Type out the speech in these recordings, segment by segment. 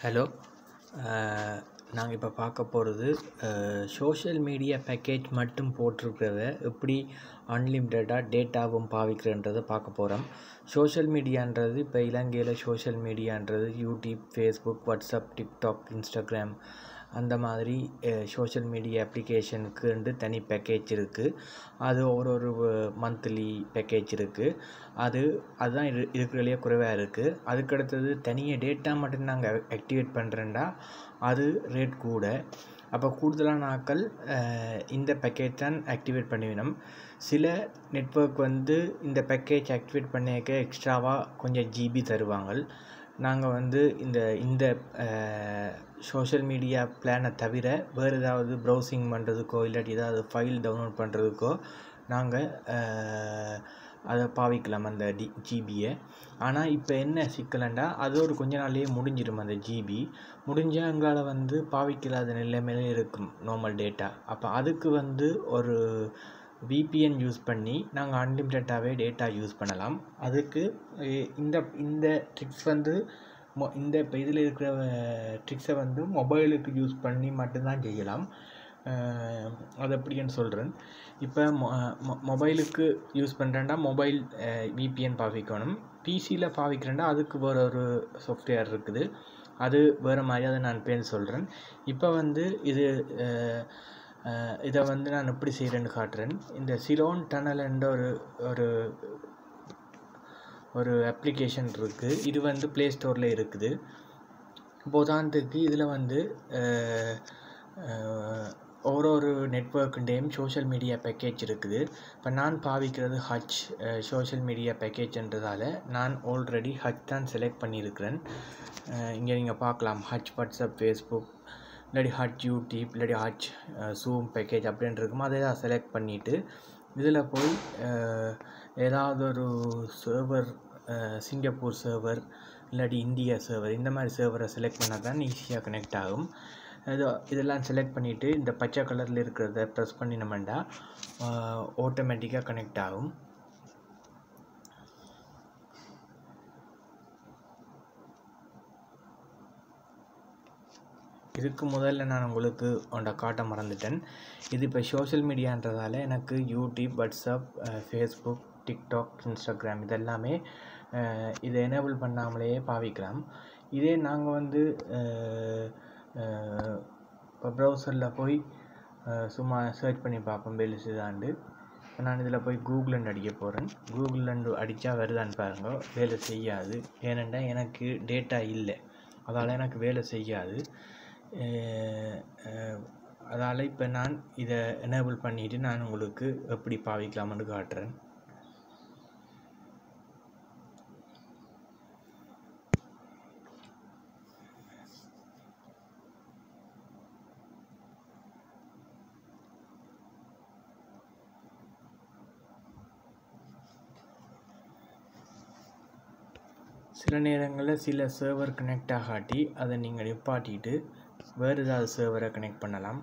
hello நாங்கள் இப்போ பார்க்க போகிறது சோஷியல் மீடியா பேக்கேஜ் மட்டும் போட்டிருக்கிறத எப்படி அன்லிமிட்டடாக டேட்டாவும் பாவிக்கிறன்றதை பார்க்க போகிறோம் சோஷியல் மீடியான்றது இப்போ இலங்கையில் சோஷியல் மீடியான்றது YouTube Facebook WhatsApp TikTok Instagram அந்த மாதிரி சோஷியல் மீடியா அப்ளிகேஷனுக்குன்ட்டு தனி பேக்கேஜ் இருக்குது அது ஒரு ஒரு மந்த்லி பேக்கேஜ் இருக்குது அது அதுதான் இரு இருக்கிறதுலையே குறைவாக இருக்குது அதுக்கடுத்தது தனியாக டேட்டா மட்டும் நாங்கள் ஆக்டிவேட் பண்ணுறேன்டா அது ரேட் கூட அப்போ கூடுதலான ஆட்கள் இந்த பேக்கேஜ் தான் ஆக்டிவேட் பண்ணிவிடும் சில நெட்ஒர்க் வந்து இந்த பேக்கேஜ் ஆக்டிவேட் பண்ணிக்க எக்ஸ்ட்ராவாக கொஞ்சம் ஜிபி தருவாங்க நாங்கள் வந்து இந்த இந்த சோஷியல் மீடியா பிளானை தவிர வேறு ஏதாவது ப்ரௌசிங் பண்ணுறதுக்கோ இல்லாட்டி ஏதாவது ஃபைல் டவுன்லோட் பண்ணுறதுக்கோ நாங்கள் அதை பாவிக்கலாம் அந்த டி ஜிபியை ஆனால் இப்போ என்ன சிக்கலண்டா அது ஒரு கொஞ்ச நாள்லேயே முடிஞ்சிடும் அந்த ஜிபி முடிஞ்சால் எங்களால் வந்து பாவிக்கலாத நிலைமையில இருக்கும் நார்மல் டேட்டா அப்போ அதுக்கு வந்து ஒரு விபிஎன் யூஸ் பண்ணி நாங்கள் அன்லிமிட்டடாகவே டேட்டா யூஸ் பண்ணலாம் அதுக்கு இந்த இந்த ட்ரிக்ஸ் வந்து மொ இந்த இப்போ இதில் இருக்கிற ட்ரிக்ஸை வந்து மொபைலுக்கு யூஸ் பண்ணி மட்டும்தான் செய்யலாம் அது எப்படின்னு சொல்கிறேன் இப்போ மொ மொபைலுக்கு யூஸ் பண்ணுறேன்டா மொபைல் விபிஎன் பாவிக்கணும் பிசியில் பாவிக்கிறேன்டா அதுக்கு வேறு ஒரு சாஃப்ட்வேர் இருக்குது அது வேறு மாதிரி அதை நான் பேர் சொல்கிறேன் இப்போ வந்து இது இதை வந்து நான் எப்படி செய்கிறேன்னு காட்டுறேன் இந்த சிலோன் டனல் என்ற ஒரு ஒரு ஒரு அப்ளிகேஷன் இருக்குது இது வந்து ப்ளே ஸ்டோரில் இருக்குது இப்போ உதாரணத்துக்கு இதில் வந்து ஒரு ஒரு நெட்ஒர்க்குண்டேயும் சோஷியல் மீடியா பேக்கேஜ் இருக்குது இப்போ நான் பாவிக்கிறது ஹச் சோஷியல் மீடியா பேக்கேஜ்ன்றதால நான் ஆல்ரெடி ஹச் தான் செலக்ட் பண்ணியிருக்கிறேன் இங்கே நீங்கள் பார்க்கலாம் ஹச் வாட்ஸ்அப் ஃபேஸ்புக் இல்லாட்டி ஹட் யூடியூப் இல்லாட்டி ஹச் ஜூம் பேக்கேஜ் அப்படின்னு இருக்கும் அதை தான் செலக்ட் பண்ணிவிட்டு இதில் போய் ஏதாவது ஒரு சர்வர் சிங்கப்பூர் சர்வர் இல்லாட்டி இந்தியா சர்வர் இந்த மாதிரி சர்வரை செலக்ட் பண்ணால் தான் ஈஸியாக கனெக்ட் ஆகும் இது இதெல்லாம் செலக்ட் பண்ணிவிட்டு இந்த பச்சை கலரில் இருக்கிறத ப்ரெஸ் பண்ணினோம்னா ஆட்டோமேட்டிக்காக கனெக்ட் ஆகும் இதுக்கு முதல்ல நான் உங்களுக்கு உண்ட காட்ட மறந்துட்டேன் இது இப்போ சோஷியல் மீடியான்றதால எனக்கு YouTube WhatsApp Facebook TikTok Instagram இதெல்லாமே இதை எனேபிள் பண்ணாமலேயே பாவிக்கலாம் இதே நாங்கள் வந்து இப்போ ப்ரௌசரில் போய் சும்மா சர்ச் பண்ணி பார்ப்போம் பெலிசுதாண்டு இப்போ நான் இதில் போய் கூகுளண்டு அடிக்க போகிறேன் கூகுளண்டு அடித்தா வருதான்னு பாருங்க வேலை செய்யாது ஏனெண்டா எனக்கு டேட்டா இல்லை அதால் எனக்கு வேலை செய்யாது அதால் இப்போ நான் இதை எனேபிள் பண்ணிவிட்டு நான் உங்களுக்கு எப்படி பாவிக்கலாம்னு காட்டுறேன் சில நேரங்களில் சில சர்வர் கனெக்ட் ஆகாட்டி அதை நீங்கள் நிப்பாட்டிட்டு வேறு ஏதாவது சர்வரை கனெக்ட் பண்ணலாம்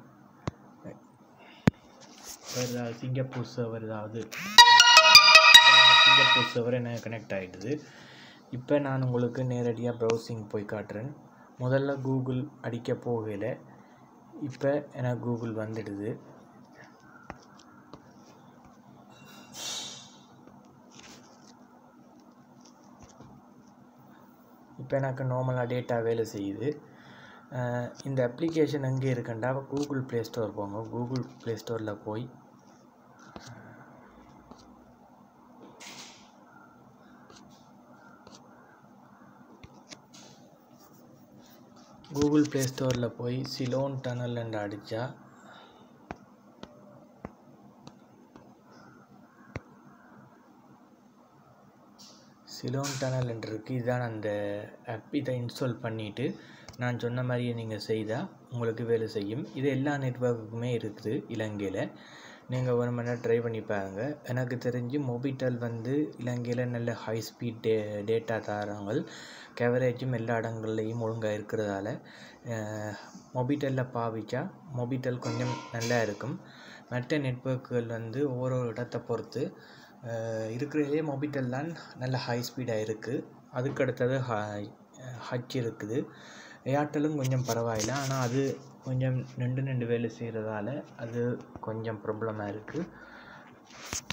வேறு ஏதாவது சிங்கப்பூர் சர்வர் ஏதாவது சிங்கப்பூர் சர்வர் என்ன கனெக்ட் ஆகிடுது இப்போ நான் உங்களுக்கு நேரடியாக ப்ரௌசிங் போய் காட்டுறேன் முதல்ல கூகுள் அடிக்க போகல இப்போ எனக்கு கூகுள் வந்துடுது இப்போ எனக்கு நார்மலாக டேட்டா வேலை செய்யுது இந்த அப்ளிகேஷன் எங்கே இருக்குண்டா கூகுள் ப்ளே ஸ்டோர் போங்க கூகுள் ப்ளே ஸ்டோரில் போய் கூகுள் ப்ளே ஸ்டோரில் போய் சிலோன் டனல் என்று அடித்தா சிலோன் டனல் என்று இருக்குது இதுதான் அந்த ஆப் இதை இன்ஸ்டால் பண்ணிவிட்டு நான் சொன்ன மாதிரியே நீங்கள் செய்தால் உங்களுக்கு வேலை செய்யும் இது எல்லா நெட்ஒர்க்குமே இருக்குது இலங்கையில் நீங்கள் ஒரு மணி நேரம் ட்ரை பண்ணி பாருங்கள் எனக்கு தெரிஞ்சு மொபிட்டல் வந்து இலங்கையில் நல்ல ஹை ஸ்பீட் டே டேட்டா தராங்க கவரேஜும் எல்லா இடங்கள்லையும் ஒழுங்காக இருக்கிறதால மொபிட்டலில் பாவிச்சா மொபிட்டல் கொஞ்சம் நல்லா இருக்கும் மற்ற நெட்ஒர்க்குகள் வந்து ஒவ்வொரு இடத்தை பொறுத்து இருக்கிறதுலே மொபிட்டல் தான் நல்ல ஹை ஸ்பீடாக இருக்குது அதுக்கு அடுத்தது ஹச் இருக்குது ஏர்டெல்லும் கொஞ்சம் பரவாயில்லை ஆனால் அது கொஞ்சம் நின்று நின்று வேலை செய்கிறதால அது கொஞ்சம் ப்ராப்ளமாக இருக்குது